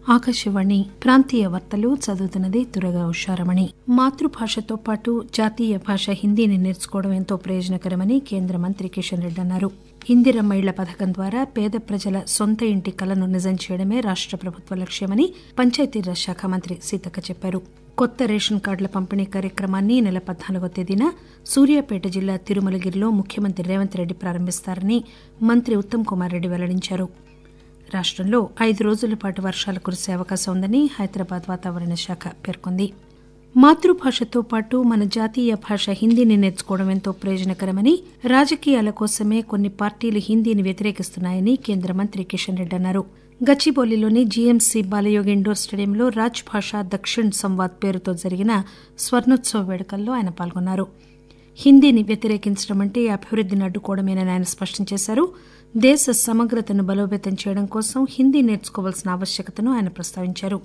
ఆకాశవాణి ప్రాంతీయ వార్తలు చదువుతున్నది దురగా ఉషారమణి మాతృభాషతో పాటు జాతీయ భాష హిందీని నేర్చుకోవడం ఎంతో ప్రయోజనకరమని కేంద్ర మంత్రి కిషన్ రెడ్డి అన్నారు ఇందిరమ్మ ఇళ్ల పథకం ద్వారా పేద ప్రజల సొంత ఇంటి కలను నిజం చేయడమే రాష్ట ప్రభుత్వ లక్ష్యమని పంచాయతీరాజ్ శాఖ మంత్రి సీతక్క చెప్పారు కొత్త రేషన్ కార్డుల పంపిణీ కార్యక్రమాన్ని ఈ నెల పద్నాలుగో తేదీన సూర్యాపేట జిల్లా తిరుమలగిరిలో ముఖ్యమంత్రి రేవంత్ రెడ్డి ప్రారంభిస్తారని మంత్రి ఉత్తమ్ కుమార్ రెడ్డి వెల్లడించారు రాష్టంలో ఐదు రోజుల పాటు వర్షాలు కురిసే అవకాశం ఉందని హైదరాబాద్ వాతావరణ శాఖ పేర్కొంది మాతృభాషతో పాటు మన జాతీయ భాష హిందీని నేర్చుకోవడం ఎంతో ప్రయోజనకరమని రాజకీయాల కోసమే కొన్ని పార్టీలు హిందీని వ్యతిరేకిస్తున్నాయని కేంద్ర మంత్రి కిషన్ రెడ్డి అన్నారు గచ్చిబౌలిలోని జీఎంసీ బాలయోగి ఇండోర్ స్టేడియంలో రాజ్ భాషా దక్షిణ్ సంవాద్ పేరుతో జరిగిన స్వర్ణోత్సవ వేడుకల్లో ఆయన పాల్గొన్నారు హిందీని వ్యతిరేకించడం అంటే అభివృద్దిని అడ్డుకోవడమేనని ఆయన స్పష్టం చేశారు దేశ సమగ్రతను బలోపేతం చేయడం కోసం హిందీ నేర్చుకోవాల్సిన ఆవశ్యకతను ఆయన ప్రస్తావించారు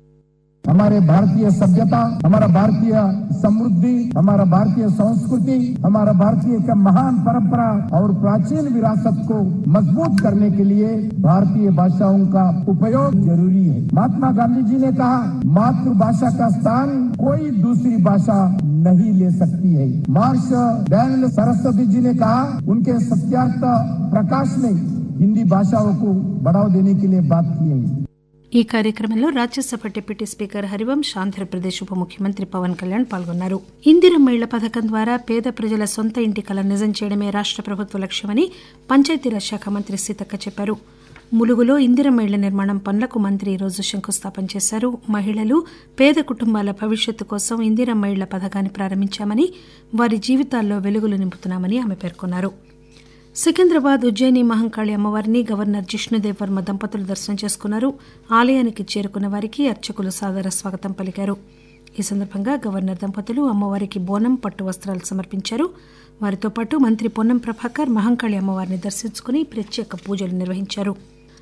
हमारे भारतीय सभ्यता हमारा भारतीय समृद्धि हमारा भारतीय संस्कृति हमारा भारतीय का महान परंपरा और प्राचीन विरासत को मजबूत करने के लिए भारतीय भाषाओं का उपयोग जरूरी है महात्मा गांधी जी ने कहा मातृभाषा का स्थान कोई दूसरी भाषा नहीं ले सकती है महर्ष दयानंद सरस्वती जी ने कहा उनके सत्यार्थ प्रकाश में हिंदी भाषाओं को बढ़ावा देने के लिए बात की है ఈ కార్యక్రమంలో రాజ్యసభ డిప్యూటీ స్పీకర్ హరివంశ్ ఆంధ్రప్రదేశ్ ఉప ముఖ్యమంత్రి పవన్ కళ్యాణ్ పాల్గొన్నారు ఇందిరమ్మ ఇళ్ల పథకం ద్వారా పేద ప్రజల సొంత ఇంటి కల నిజం చేయడమే రాష్ట ప్రభుత్వ లక్ష్యమని పంచాయతీరాజ్ శాఖ మంత్రి సీతక్క చెప్పారు ములుగులో ఇందిరమ్మ ఇళ్ల నిర్మాణం పనులకు మంత్రి ఈరోజు శంకుస్థాపన చేశారు మహిళలు పేద కుటుంబాల భవిష్యత్తు కోసం ఇందిరమ్మ ఇళ్ల పథకాన్ని ప్రారంభించామని వారి జీవితాల్లో వెలుగులు నింపుతున్నామని ఆమె పేర్కొన్నారు సికింద్రాబాద్ ఉజ్జయిని మహంకాళి అమ్మవారిని గవర్నర్ జిష్ణుదేవ్ వర్మ దంపతులు దర్శనం చేసుకున్నారు ఆలయానికి చేరుకున్న వారికి అర్చకులు సాదర స్వాగతం పలికారు ఈ సందర్భంగా గవర్నర్ దంపతులు అమ్మవారికి బోనం పట్టు వస్త్రాలు సమర్పించారు వారితో పాటు మంత్రి పొన్నం ప్రభాకర్ మహంకాళి అమ్మవారిని దర్శించుకుని ప్రత్యేక పూజలు నిర్వహించారు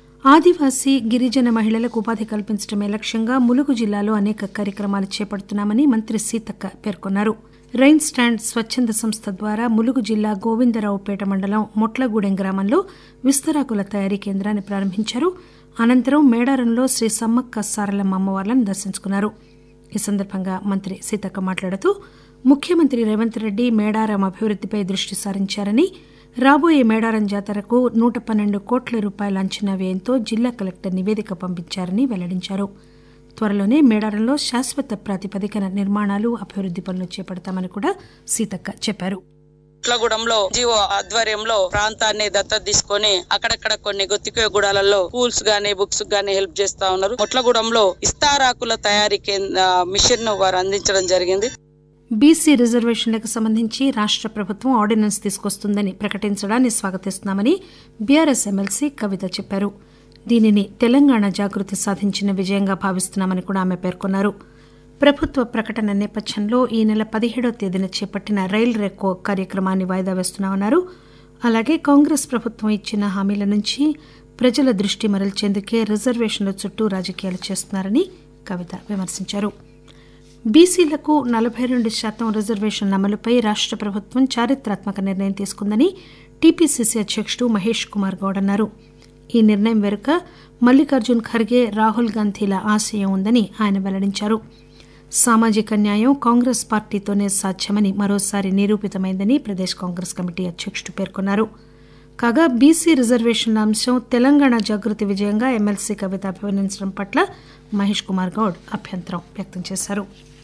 ఆదివాసీ గిరిజన మహిళలకు ఉపాధి కల్పించడమే లక్ష్యంగా ములుగు జిల్లాలో అనేక కార్యక్రమాలు చేపడుతున్నామని మంత్రి సీతక్క పేర్కొన్నారు రైన్ స్టాండ్ స్వచ్ఛంద సంస్థ ద్వారా ములుగు జిల్లా గోవిందరావుపేట మండలం మొట్లగూడెం గ్రామంలో విస్తరాకుల తయారీ కేంద్రాన్ని ప్రారంభించారు అనంతరం మేడారంలో శ్రీ సమ్మక్క సారలమ్మ అమ్మవార్లను దర్శించుకున్నారు ఈ సందర్భంగా మంత్రి సీతక్క మాట్లాడుతూ ముఖ్యమంత్రి రేవంత్ రెడ్డి మేడారం అభివృద్దిపై దృష్టి సారించారని రాబోయే మేడారం జాతరకు నూట పన్నెండు కోట్ల రూపాయల అంచనా వ్యయంతో జిల్లా కలెక్టర్ నివేదిక పంపించారని వెల్లడించారు త్వరలోనే మేడారంలో శాశ్వత ప్రాతిపదికన నిర్మాణాలు అభివృద్ది పనులు చేపడతామని కూడా సీతక్క చెప్పారు కొట్లగూడెంలో జీవో ఆధ్వర్యంలో ప్రాంతాన్ని దత్తత తీసుకొని అక్కడక్కడ కొన్ని గుత్తిక గూడాలలో స్కూల్స్ గానీ బుక్స్ గానీ హెల్ప్ చేస్తా ఉన్నారు కొట్లగూడెంలో ఇస్తారాకుల తయారీ కేంద్ర మిషన్ ను వారు అందించడం జరిగింది బీసీ రిజర్వేషన్లకు సంబంధించి రాష్ట ప్రభుత్వం ఆర్డినెన్స్ తీసుకొస్తుందని ప్రకటించడాన్ని స్వాగతిస్తున్నామని బీఆర్ఎస్ ఎమ్మెల్సీ కవిత చెప్పారు దీనిని తెలంగాణ జాగృతి సాధించిన విజయంగా భావిస్తున్నామని కూడా ఆమె పేర్కొన్నారు ప్రభుత్వ ప్రకటన నేపథ్యంలో ఈ నెల పదిహేడవ తేదీన చేపట్టిన రైల్ రెక్కో కార్యక్రమాన్ని వాయిదా వేస్తున్నామన్నారు అలాగే కాంగ్రెస్ ప్రభుత్వం ఇచ్చిన హామీల నుంచి ప్రజల దృష్టి మరల్చేందుకే రిజర్వేషన్ల చుట్టూ రాజకీయాలు చేస్తున్నారని కవిత విమర్శించారు బీసీలకు నలభై రెండు శాతం రిజర్వేషన్ల అమలుపై రాష్ట ప్రభుత్వం చారిత్రాత్మక నిర్ణయం తీసుకుందని టీపీసీసీ అధ్యక్షుడు మహేష్ కుమార్ గౌడ్ అన్నారు ఈ నిర్ణయం వెనుక మల్లికార్జున్ ఖర్గే రాహుల్ గాంధీల ఆశయం ఉందని ఆయన వెల్లడించారు సామాజిక న్యాయం కాంగ్రెస్ పార్టీతోనే సాధ్యమని మరోసారి నిరూపితమైందని ప్రదేశ్ కాంగ్రెస్ కమిటీ అధ్యక్షుడు పేర్కొన్నారు కాగా బీసీ రిజర్వేషన్ల అంశం తెలంగాణ జాగృతి విజయంగా ఎమ్మెల్సీ కవిత అభివర్ణించడం పట్ల మహేష్ కుమార్ గౌడ్ అభ్యంతరం వ్యక్తం చేశారు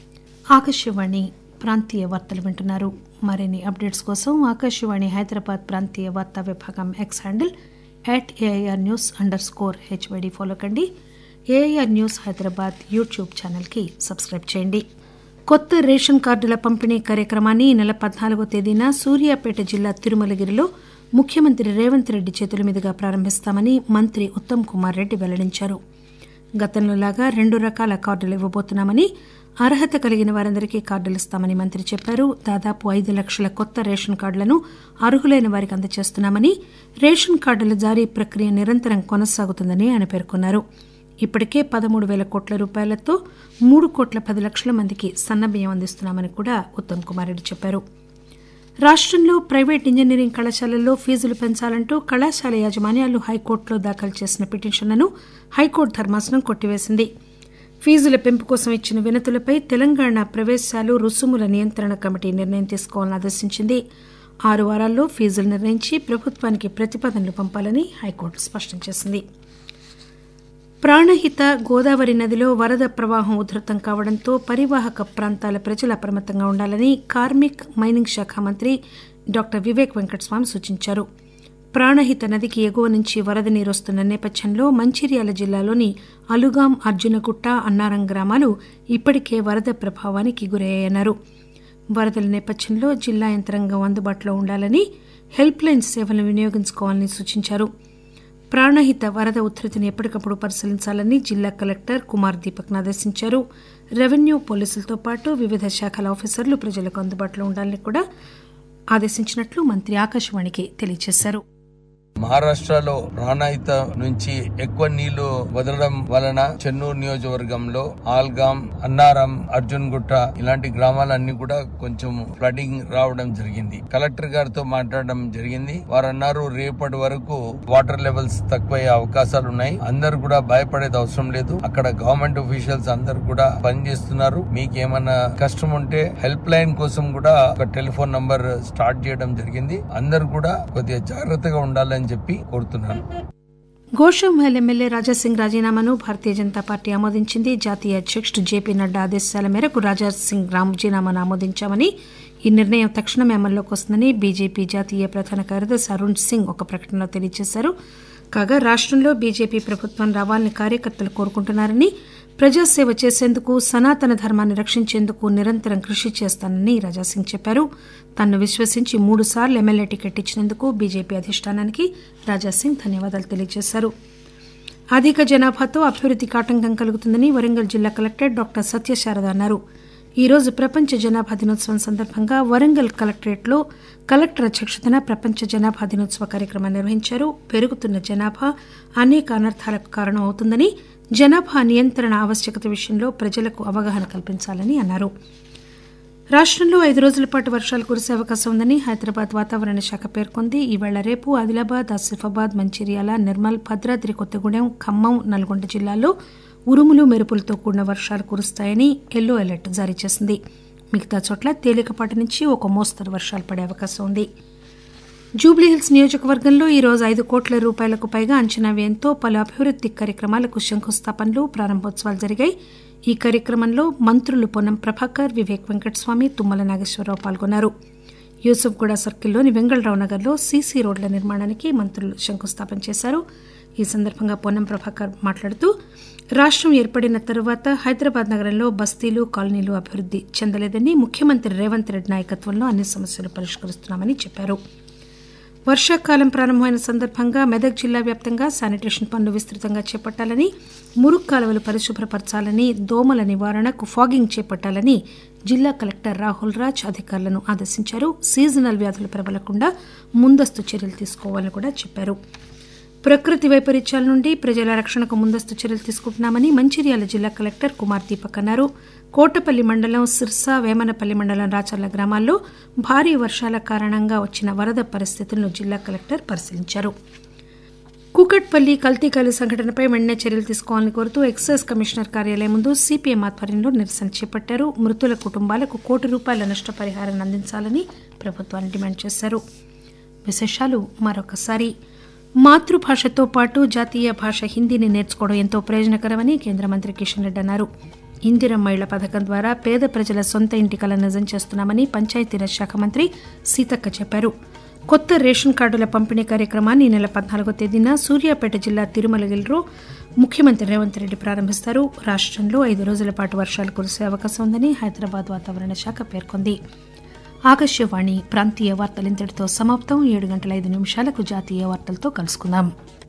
ఆకాశవాణి ప్రాంతీయ వార్తలు వింటున్నారు మరిన్ని అప్డేట్స్ కోసం ఆకాశవాణి హైదరాబాద్ ప్రాంతీయ వార్తా విభాగం X handle at AIR news underscore HYD follow కండి ఏఐఆర్ న్యూస్ హైదరాబాద్ యూట్యూబ్ ఛానల్కి సబ్స్క్రైబ్ చేయండి కొత్త రేషన్ కార్డుల పంపిణీ కార్యక్రమాన్ని ఈ నెల పద్నాలుగో తేదీన సూర్యాపేట జిల్లా తిరుమలగిరిలో ముఖ్యమంత్రి రేవంత్ రెడ్డి చేతుల మీదుగా ప్రారంభిస్తామని మంత్రి ఉత్తమ్ కుమార్ రెడ్డి వెల్లడించారు గతంలో లాగా రెండు రకాల కార్డులు ఇవ్వబోతున్నామని అర్హత కలిగిన వారందరికీ కార్డులు ఇస్తామని మంత్రి చెప్పారు దాదాపు ఐదు లక్షల కొత్త రేషన్ కార్డులను అర్హులైన వారికి అందజేస్తున్నామని రేషన్ కార్డుల జారీ ప్రక్రియ నిరంతరం కొనసాగుతుందని ఆయన పేర్కొన్నారు ఇప్పటికే పదమూడు వేల కోట్ల రూపాయలతో మూడు కోట్ల పది లక్షల మందికి సన్నబియ్యం అందిస్తున్నామని కూడా ఉత్తమ్ కుమార్ రెడ్డి చెప్పారు రాష్టంలో ప్రైవేట్ ఇంజనీరింగ్ కళాశాలల్లో ఫీజులు పెంచాలంటూ కళాశాల యాజమాన్యాలు హైకోర్టులో దాఖలు చేసిన పిటిషన్లను హైకోర్టు ధర్మాసనం కొట్టివేసింది ఫీజుల పెంపు కోసం ఇచ్చిన వినతులపై తెలంగాణ ప్రవేశాలు రుసుముల నియంత్రణ కమిటీ నిర్ణయం తీసుకోవాలని ఆదేశించింది ఆరు వారాల్లో ఫీజులు నిర్ణయించి ప్రభుత్వానికి ప్రతిపాదనలు పంపాలని హైకోర్టు స్పష్టం చేసింది ప్రాణహిత గోదావరి నదిలో వరద ప్రవాహం ఉధృతం కావడంతో పరివాహక ప్రాంతాల ప్రజలు అప్రమత్తంగా ఉండాలని కార్మిక్ మైనింగ్ శాఖ మంత్రి డాక్టర్ వివేక్ వెంకటస్వామి సూచించారు ప్రాణహిత నదికి ఎగువ నుంచి వరద నీరు వస్తున్న నేపథ్యంలో మంచిర్యాల జిల్లాలోని అలుగాం అర్జునగుట్ట అన్నారం గ్రామాలు ఇప్పటికే వరద ప్రభావానికి గురయ్యాయన్నారు వరదల నేపథ్యంలో జిల్లా యంత్రాంగం అందుబాటులో ఉండాలని హెల్ప్ లైన్ సేవలను వినియోగించుకోవాలని సూచించారు ప్రాణహిత వరద ఉధృతిని ఎప్పటికప్పుడు పరిశీలించాలని జిల్లా కలెక్టర్ కుమార్ దీపక్ ఆదేశించారు రెవెన్యూ పోలీసులతో పాటు వివిధ శాఖల ఆఫీసర్లు ప్రజలకు అందుబాటులో ఉండాలని కూడా ఆదేశించినట్లు మంత్రి ఆకాశవాణికి తెలియజేశారు మహారాష్ట్రలో ప్రాణహిత నుంచి ఎక్కువ నీళ్లు వదలడం వలన చెన్నూరు నియోజకవర్గంలో ఆల్గాం అన్నారం అర్జున్ గుట్ట ఇలాంటి గ్రామాలన్నీ కూడా కొంచెం ఫ్లడింగ్ రావడం జరిగింది కలెక్టర్ గారితో మాట్లాడడం జరిగింది వారు అన్నారు రేపటి వరకు వాటర్ లెవెల్స్ తక్కువయ్యే అవకాశాలు ఉన్నాయి అందరు కూడా భయపడేది అవసరం లేదు అక్కడ గవర్నమెంట్ అఫీషియల్స్ అందరు కూడా పనిచేస్తున్నారు మీకు ఏమన్నా కష్టం ఉంటే హెల్ప్ లైన్ కోసం కూడా ఒక టెలిఫోన్ నంబర్ స్టార్ట్ చేయడం జరిగింది అందరు కూడా కొద్దిగా జాగ్రత్తగా ఉండాలని చెప్పి కోరుతున్నాను గోషంహల్ ఎమ్మెల్యే రాజాసింగ్ రాజీనామాను భారతీయ జనతా పార్టీ ఆమోదించింది జాతీయ అధ్యక్షుడు జేపీ నడ్డా ఆదేశాల మేరకు రాజాసింగ్ రాజీనామాను ఆమోదించామని ఈ నిర్ణయం తక్షణమే అమల్లోకి వస్తుందని బీజేపీ జాతీయ ప్రధాన కార్యదర్శి అరుణ్ సింగ్ ఒక ప్రకటనలో తెలియజేశారు కాగా రాష్టంలో బీజేపీ ప్రభుత్వం రావాలని కార్యకర్తలు కోరుకుంటున్నారని ప్రజాసేవ చేసేందుకు సనాతన ధర్మాన్ని రక్షించేందుకు నిరంతరం కృషి చేస్తానని రాజాసింగ్ చెప్పారు తనను విశ్వసించి మూడు సార్లు ఎమ్మెల్యే టికెట్ ఇచ్చినందుకు బీజేపీ అధిష్టానానికి రాజాసింగ్ ధన్యవాదాలు తెలియజేశారు అధిక జనాభాతో అభివృద్దికి ఆటంకం కలుగుతుందని వరంగల్ జిల్లా కలెక్టర్ డాక్టర్ సత్యశారద అన్నారు ఈ రోజు ప్రపంచ జనాభా దినోత్సవం సందర్భంగా వరంగల్ కలెక్టరేట్లో కలెక్టర్ అధ్యక్షతన ప్రపంచ జనాభా దినోత్సవ కార్యక్రమాన్ని నిర్వహించారు పెరుగుతున్న జనాభా అనేక అనర్థాలకు కారణం అవుతుందని జనాభా నియంత్రణ ఆవశ్యకత విషయంలో ప్రజలకు అవగాహన కల్పించాలని అన్నారు రాష్టంలో ఐదు రోజుల పాటు వర్షాలు కురిసే అవకాశం ఉందని హైదరాబాద్ వాతావరణ శాఖ పేర్కొంది ఈవేళ రేపు ఆదిలాబాద్ ఆసిఫాబాద్ మంచిర్యాల నిర్మల్ భద్రాద్రి కొత్తగూడెం ఖమ్మం నల్గొండ జిల్లాల్లో ఉరుములు మెరుపులతో కూడిన వర్షాలు కురుస్తాయని ఎల్లో అలర్ట్ జారీ చేసింది మిగతా చోట్ల తేలికపాటి నుంచి ఒక మోస్తరు వర్షాలు పడే అవకాశం ఉంది జూబ్లీహిల్స్ నియోజకవర్గంలో ఈ రోజు ఐదు కోట్ల రూపాయలకు పైగా అంచనా వ్యయంతో పలు అభివృద్ది కార్యక్రమాలకు శంకుస్థాపనలు ప్రారంభోత్సవాలు జరిగాయి ఈ కార్యక్రమంలో మంత్రులు పొన్నం ప్రభాకర్ వివేక్ వెంకటస్వామి తుమ్మల నాగేశ్వరరావు పాల్గొన్నారు యూసుఫ్గూడ సర్కిల్లోని వెంగళరావు నగర్లో సీసీ రోడ్ల నిర్మాణానికి మంత్రులు శంకుస్థాపన చేశారు ఈ సందర్భంగా పొన్నం ప్రభాకర్ మాట్లాడుతూ రాష్టం ఏర్పడిన తరువాత హైదరాబాద్ నగరంలో బస్తీలు కాలనీలు అభివృద్ది చెందలేదని ముఖ్యమంత్రి రేవంత్ రెడ్డి నాయకత్వంలో అన్ని సమస్యలు పరిష్కరిస్తున్నామని చెప్పారు వర్షాకాలం ప్రారంభమైన సందర్భంగా మెదక్ జిల్లా వ్యాప్తంగా శానిటేషన్ పనులు విస్తృతంగా చేపట్టాలని మురుగు కాలువలు పరిశుభ్రపరచాలని దోమల నివారణకు ఫాగింగ్ చేపట్టాలని జిల్లా కలెక్టర్ రాహుల్ రాజ్ అధికారులను ఆదేశించారు సీజనల్ వ్యాధులు ప్రబలకుండా ముందస్తు చర్యలు తీసుకోవాలని కూడా చెప్పారు ప్రకృతి వైపరీత్యాల నుండి ప్రజల రక్షణకు ముందస్తు చర్యలు తీసుకుంటున్నామని మంచిర్యాల జిల్లా కలెక్టర్ కుమార్ దీపక్ అన్నారు కోటపల్లి మండలం సిర్సా వేమనపల్లి మండలం రాచర్ల గ్రామాల్లో భారీ వర్షాల కారణంగా వచ్చిన వరద పరిస్థితులను జిల్లా కలెక్టర్ పరిశీలించారు కుకట్పల్లి కల్తీకాలి సంఘటనపై వెంటనే చర్యలు తీసుకోవాలని కోరుతూ ఎక్సైజ్ కమిషనర్ కార్యాలయం ముందు సిపిఎం ఆధ్వర్యంలో నిరసన చేపట్టారు మృతుల కుటుంబాలకు కోటి రూపాయల నష్టపరిహారాన్ని అందించాలని ప్రభుత్వాన్ని డిమాండ్ చేశారు విశేషాలు మరొకసారి మాతృభాషతో పాటు జాతీయ భాష హిందీని నేర్చుకోవడం ఎంతో ప్రయోజనకరమని కేంద్ర మంత్రి కిషన్ రెడ్డి అన్నారు ఇందిరమ్మ ఇళ్ల పథకం ద్వారా పేద ప్రజల సొంత ఇంటి కల నిజం చేస్తున్నామని పంచాయతీరాజ్ శాఖ మంత్రి సీతక్క చెప్పారు కొత్త రేషన్ కార్డుల పంపిణీ కార్యక్రమాన్ని ఈ నెల పద్నాలుగో తేదీన సూర్యాపేట జిల్లా తిరుమలగిరిలో ముఖ్యమంత్రి రేవంత్ రెడ్డి ప్రారంభిస్తారు రాష్టంలో ఐదు రోజుల పాటు వర్షాలు కురిసే అవకాశం ఉందని హైదరాబాద్ వాతావరణ శాఖ పేర్కొంది ఆకాశవాణి ప్రాంతీయ వార్తలు ఇంతటితో సమాప్తం ఏడు గంటల ఐదు నిమిషాలకు జాతీయ వార్తలతో కలుసుకుందాం